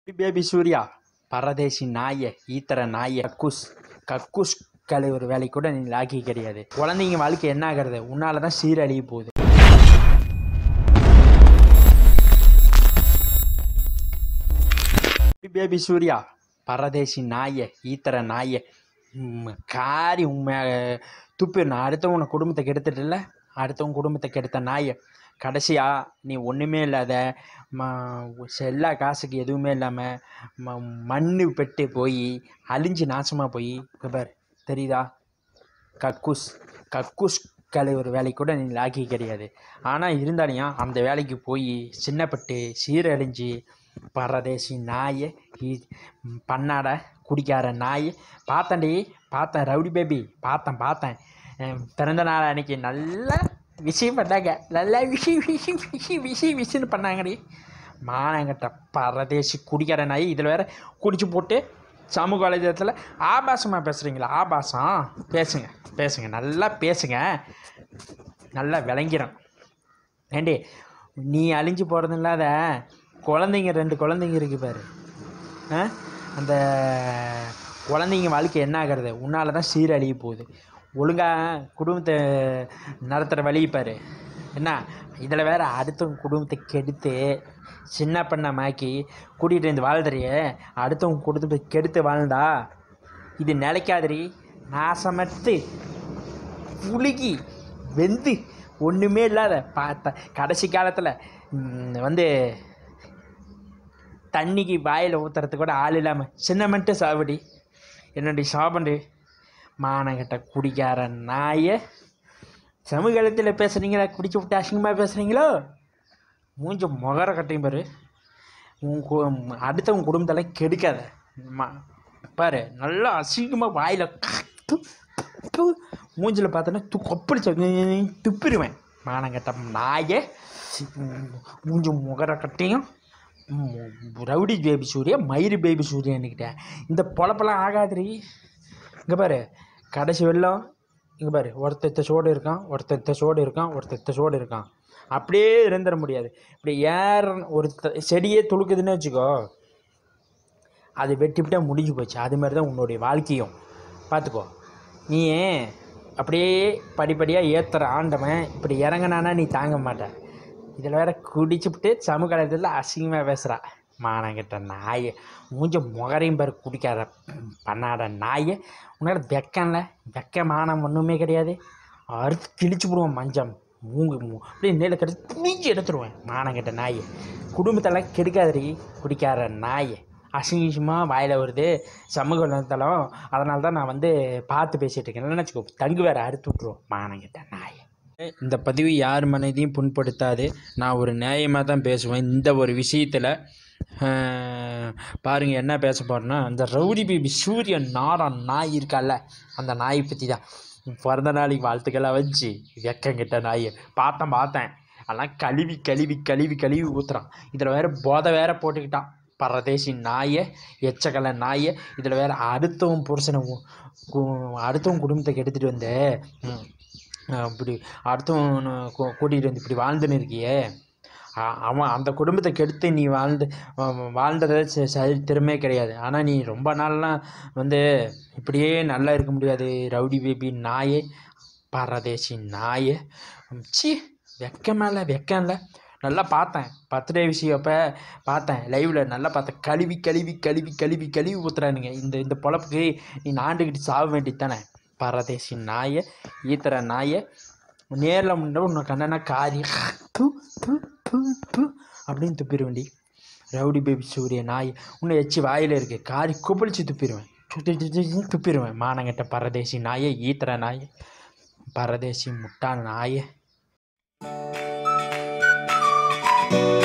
baby Surya பரதேசி நாய ஈத்தர நாய கக்கூஸ் கக்கூஸ் கழுவுற வேலை கூட நீ லாக்கி கிடையாது குழந்தைங்க வாழ்க்கை என்ன ஆகிறது உன்னால தான் சீரழிய போகுது பேபி சூர்யா பரதேசி நாய ஈத்தர நாய ம், காரி உண்மை துப்பி நான் அடுத்தவங்க குடும்பத்தை கெடுத்துட்டுல அடுத்தவங்க குடும்பத்தை கெடுத்த நாய கடைசியா நீ ஒன்றுமே இல்லாத ம செல்லா காசுக்கு எதுவுமே இல்லாமல் ம மண்ணு பெட்டு போய் அழிஞ்சு நாசமாக போய் இங்க பாரு தெரியுதா கக்கூஸ் கக்கூஸ் கழுவுற வேலை கூட நீ லாக்கி கிடையாது ஆனால் இருந்தாலையும் அந்த வேலைக்கு போய் சின்னப்பட்டு சீரழிஞ்சு பரதேசி நாய் பண்ணாட குடிக்கார நாய் பார்த்தேன்டி பார்த்தேன் ரவுடி பேபி பார்த்தேன் பார்த்தேன் அஹ் பிறந்த நாள் அன்னைக்கு நல்லா விஷயம் பண்ணாங்க நல்லா விஷி விஷி விஷி விஷி விஷின்னு பண்ணாங்கடி மானங்கிட்ட பரதேசி குடிக்கிற நாய் இதில் வேற குடிச்சு போட்டு சமூக வலைதளத்தில் ஆபாசமாக பேசுகிறீங்களா ஆபாசம் பேசுங்க பேசுங்க நல்லா பேசுங்க நல்லா விளங்கிறோம் ஏண்டி நீ அழிஞ்சு போகிறது இல்லாத குழந்தைங்க ரெண்டு குழந்தைங்க இருக்கு பாரு ஆ அந்த குழந்தைங்க வாழ்க்கை என்ன ஆகிறது உன்னால தான் சீரழிய போகுது ஒழுங்காக குடும்பத்தை நடத்துகிற வழி பாரு என்ன இதில் வேற அடுத்தவங்க குடும்பத்தை கெடுத்து சின்ன பண்ணமாக்கி கூட்டிகிட்டு வந்து வாழ்ந்துறியே அடுத்தவங்க குடும்பத்தை கெடுத்து வாழ்ந்தா இது நிலைக்காதடி நாசமத்து புழுகி வெந்து ஒன்றுமே இல்லாத பார்த்த கடைசி காலத்தில் வந்து தண்ணிக்கு வாயில் ஊற்றுறதுக்கு கூட ஆள் இல்லாமல் சின்ன மட்டும் சாவடி என்னடி சாபண்டு மானங்கிட்ட குடிக்கார நாயை சமூகத்தில் பேசுகிறீங்களா குடிச்சு விட்டு அசிங்கமாக பேசுகிறீங்களோ மூஞ்ச முகர கட்டையும் பாரு உன் கு அடுத்தவங்க குடும்பத்தெல்லாம் கெடுக்காத மா பாரு நல்லா அசிங்கமாக வாயில் மூஞ்சில் பார்த்தோன்னா து கொப்பளிச்ச துப்பிடுவேன் மானங்கட்ட நாயை மூஞ்சி முகர கட்டையும் ம், ரவுடி பேபி சூர்யா மயிறு பேபி சூர்யான்னுக்கிட்ட இந்த பொழப்பெல்லாம் ஆகாதுரி இங்கே பாரு கடைசி வெள்ளம் இங்கே பாரு ஒருத்தத்த சோடு இருக்கான் ஒருத்தத்த சோடு இருக்கான் ஒருத்தத்த சோடு இருக்கான் அப்படியே இருந்துட முடியாது இப்படி ஏற ஒரு த- செடியே துளுக்குதுன்னு வச்சுக்கோ அது வெட்டிவிட்டா முடிஞ்சு போச்சு அது மாதிரி தான் உன்னுடைய வாழ்க்கையும் பார்த்துக்கோ நீ அப்படியே படிப்படியாக ஏற்றுற ஆண்டவன் இப்படி இறங்கினானா நீ தாங்க மாட்ட இதில் வேற குடிச்சுப்புட்டு சமூக கலத்தில் அசிங்கமாக பேசுகிறா மானங்கிட்ட நாயை மூஞ்ச முகரையும் பாரு குடிக்காத பண்ணாத நாயை உன்னால வெக்கம்ல வெக்க மானம் ஒன்றுமே கிடையாது அறுத்து கிழிச்சு விடுவோம் மஞ்சம் மூங்கு மூ அப்படியே நேரில் கடிச்சு புளிஞ்சு எடுத்துருவேன் மானங்கிட்ட நாயை குடும்பத்தெல்லாம் கெடுக்காதடி குடிக்கார நாயை அசிங்கமாக வாயில் வருது சமூக வலைத்தளம் அதனால தான் நான் வந்து பார்த்து பேசிகிட்டு இருக்கேன் இல்லைன்னு வச்சுக்கோ தங்கு வேற அறுத்து விட்ருவோம் மானங்கிட்ட நாயை இந்த பதிவு யார் மனதையும் புண்படுத்தாது நான் ஒரு நியாயமாக தான் பேசுவேன் இந்த ஒரு விஷயத்தில் பாருங்கள் என்ன பேச போகிறேன்னா அந்த ரவுடி பேபி சூரியன் நாரான் நாய் இருக்கால அந்த நாயை பற்றி தான் பிறந்த நாளைக்கு வாழ்த்துக்கெல்லாம் வச்சு வெக்கங்கிட்ட நாய் பார்த்தேன் பார்த்தேன் அதெல்லாம் கழுவி கழுவி கழுவி கழுவி ஊற்றுறான் இதில் வேற போதை வேற போட்டுக்கிட்டான் பரதேசி நாயை எச்சக்கலை நாயை இதில் வேற அடுத்தவன் புருஷனை உ- கு- அடுத்தவன் குடும்பத்தை எடுத்துகிட்டு வந்து ம், அப்படி அடுத்தவன் கூ- கூட்டிகிட்டு வந்து இப்படி வாழ்ந்துன்னு இருக்கியே அ- அவன் அந்த குடும்பத்தை கெடுத்து நீ வாழ்ந்து வ- வாழ்ந்தது ச- சரித்திரமே கிடையாது ஆனால் நீ ரொம்ப நாள்லாம் வந்து இப்படியே நல்லா இருக்க முடியாது ரவுடி பேபி நாயே பரதேசி நாயே சி வெக்கம் மேலே வெக்கம் இல்லை நல்லா பார்த்தேன் பர்த்டே விஷயம் அப்போ பார்த்தேன் லைவில் நல்லா பார்த்தேன் கழுவி கழுவி கழுவி கழுவி கழுவி ஊத்துறானுங்க இந்த இந்த பொழப்புக்கு நீ நாண்டுக்கிட்டு சாக வேண்டியது தானே பரதேசி நாயை ஈத்துற நாயை நேரில் முன்ன உன்னை கண்டனா காரி து து து து அப்படின்னு துப்பிடுவேண்டி ரவுடி பேபி சூரிய நாய் உன்னை எச்சி வாயில் இருக்கு காரி குப்பளிச்சு துப்பிடுவேன் து- து- து- து- துப்பிடுவேன் மானங்கிட்ட பரதேசி நாயை ஈத்துற நாயை பரதேசி முட்டாள் நாயை